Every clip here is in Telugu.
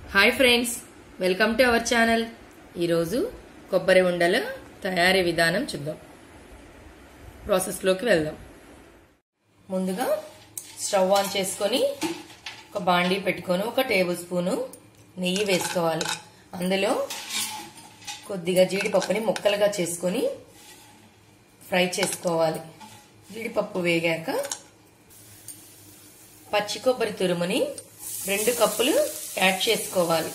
hi friends welcome to our channel ఈరోజు కొబ్బరి ఉండల తయారీ విధానం చూద్దాం ప్రాసెస్లోకి వెళ్దాం ముందుగా స్టవ్ ఆన్ చేసుకొని ఒక బాండీ పెట్టుకొని ఒక టేబుల్ స్పూను నెయ్యి వేసుకోవాలి అందులో కొద్దిగా జీడిపప్పుని ముక్కలుగా చేసుకొని ఫ్రై చేసుకోవాలి జీడిపప్పు వేగాక పచ్చి కొబ్బరి తురుముని రెండు కప్పులు యాడ్ చేసుకోవాలి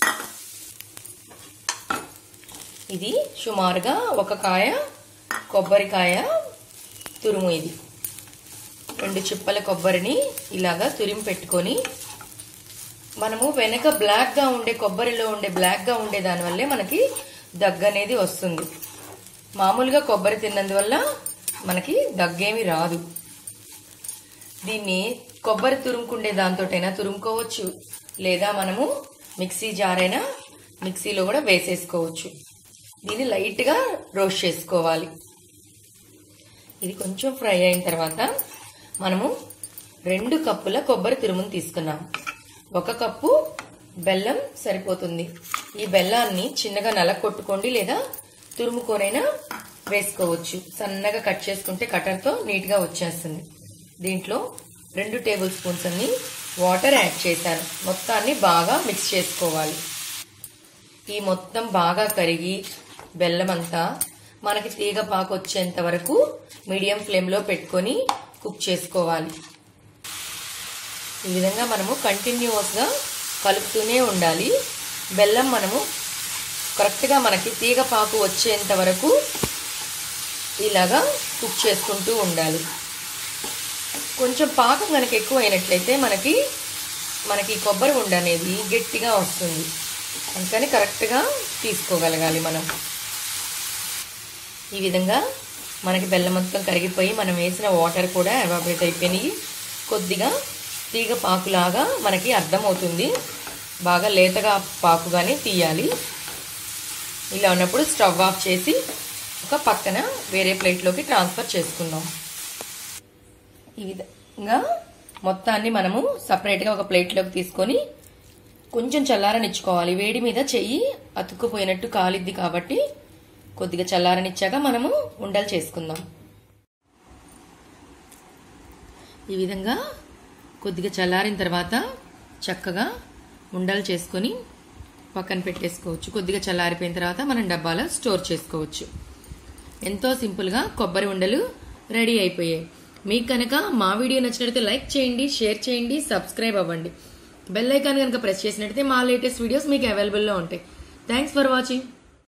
ఇది సుమారుగా ఒక కాయ కొబ్బరికాయ తురుము ఇది రెండు చిప్పల కొబ్బరిని ఇలాగా తురిమి పెట్టుకొని మనము వెనక బ్లాక్గా ఉండే కొబ్బరిలో ఉండే బ్లాక్గా ఉండే దానివల్లే మనకి దగ్గు అనేది వస్తుంది మామూలుగా కొబ్బరి తిన్నందువల్ల మనకి దగ్గేమి రాదు దీన్ని కొబ్బరి తురుముకుండే దాంతోటైనా తురుముకోవచ్చు లేదా మనము మిక్సీ జార్ అయినా మిక్సీలో కూడా వేసేసుకోవచ్చు దీన్ని లైట్గా రోస్ట్ చేసుకోవాలి ఇది కొంచెం ఫ్రై అయిన తర్వాత మనము రెండు కప్పుల కొబ్బరి తురుమును తీసుకున్నాం ఒక కప్పు బెల్లం సరిపోతుంది ఈ బెల్లాన్ని చిన్నగా నలకొట్టుకోండి లేదా తురుముకొనైనా వేసుకోవచ్చు సన్నగా కట్ చేసుకుంటే కటర్తో నీట్గా వచ్చేస్తుంది దీంట్లో రెండు టేబుల్ స్పూన్స్ అన్ని వాటర్ యాడ్ చేశాను మొత్తాన్ని బాగా మిక్స్ చేసుకోవాలి ఈ మొత్తం బాగా కరిగి బెల్లం అంతా మనకి తీగ పాకు వచ్చేంత వరకు మీడియం ఫ్లేమ్లో పెట్టుకొని కుక్ చేసుకోవాలి ఈ విధంగా మనము కంటిన్యూస్గా కలుపుతూనే ఉండాలి బెల్లం మనము కరెక్ట్గా మనకి తీగ పాకు వచ్చేంత వరకు ఇలాగా కుక్ చేసుకుంటూ ఉండాలి కొంచెం పాకం కనుక ఎక్కువ అయినట్లయితే మనకి మనకి కొబ్బరి ఉండ అనేది గట్టిగా వస్తుంది అందుకని కరెక్ట్గా తీసుకోగలగాలి మనం ఈ విధంగా మనకి బెల్లం మొత్తం కరిగిపోయి మనం వేసిన వాటర్ కూడా ఎవాపరేట్ అయిపోయినాయి కొద్దిగా తీగ పాకులాగా మనకి అర్థమవుతుంది బాగా లేతగా పాకుగానే తీయాలి ఇలా ఉన్నప్పుడు స్టవ్ ఆఫ్ చేసి ఒక పక్కన వేరే ప్లేట్లోకి ట్రాన్స్ఫర్ చేసుకుందాం ఈ విధంగా మొత్తాన్ని మనము సపరేట్గా ఒక ప్లేట్లోకి తీసుకొని కొంచెం చల్లారనిచ్చుకోవాలి వేడి మీద చెయ్యి అతుక్కుపోయినట్టు కాలిద్ది కాబట్టి కొద్దిగా చల్లారనిచ్చాక మనము ఉండలు చేసుకుందాం ఈ విధంగా కొద్దిగా చల్లారిన తర్వాత చక్కగా ఉండలు చేసుకొని పక్కన పెట్టేసుకోవచ్చు కొద్దిగా చల్లారిపోయిన తర్వాత మనం డబ్బాలో స్టోర్ చేసుకోవచ్చు ఎంతో సింపుల్గా కొబ్బరి ఉండలు రెడీ అయిపోయాయి మీకు కనుక మా వీడియో నచ్చినట్లయితే లైక్ చేయండి షేర్ చేయండి సబ్స్క్రైబ్ అవ్వండి బెల్ ఐకాన్ కనుక ప్రెస్ చేసినట్లయితే మా లేటెస్ట్ వీడియోస్ మీకు అవైలబుల్లో ఉంటాయి థ్యాంక్స్ ఫర్ వాచింగ్